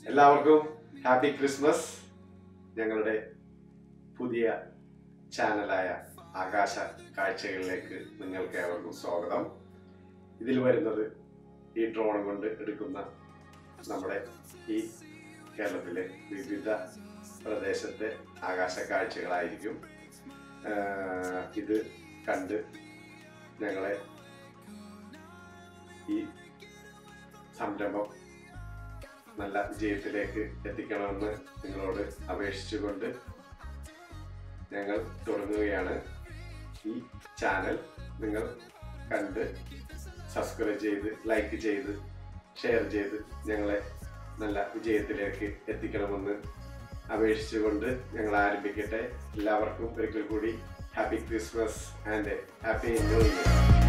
എല്ലാവർക്കും happy Christmas ഞങ്ങളുടെ പുതിയ ചാനലായ ആകാശ കാഴ്ചകളിലേക്ക് നിങ്ങൾക്ക് ഏവർക്കും സ്വാഗതം ഇതിൽ വരുന്നത് ഈ ഡ്രോൺ കൊണ്ട് എടുക്കുന്ന നമ്മുടെ ഈ കേരളത്തിലെ വിവിധ പ്രദേശത്തെ ആകാശ കാഴ്ചകളായിരിക്കും ആഹ് ഇത് കണ്ട് ഞങ്ങളെ ഈ സംരംഭം നല്ല വിജയത്തിലേക്ക് എത്തിക്കണമെന്ന് നിങ്ങളോട് അപേക്ഷിച്ചുകൊണ്ട് ഞങ്ങൾ തുടങ്ങുകയാണ് ഈ ചാനൽ നിങ്ങൾ കണ്ട് സബ്സ്ക്രൈബ് ചെയ്ത് ലൈക്ക് ചെയ്ത് ഷെയർ ചെയ്ത് ഞങ്ങളെ നല്ല വിജയത്തിലേക്ക് എത്തിക്കണമെന്ന് അപേക്ഷിച്ചുകൊണ്ട് ഞങ്ങൾ ആരംഭിക്കട്ടെ എല്ലാവർക്കും ഒരിക്കൽ കൂടി happy Christmas and happy new year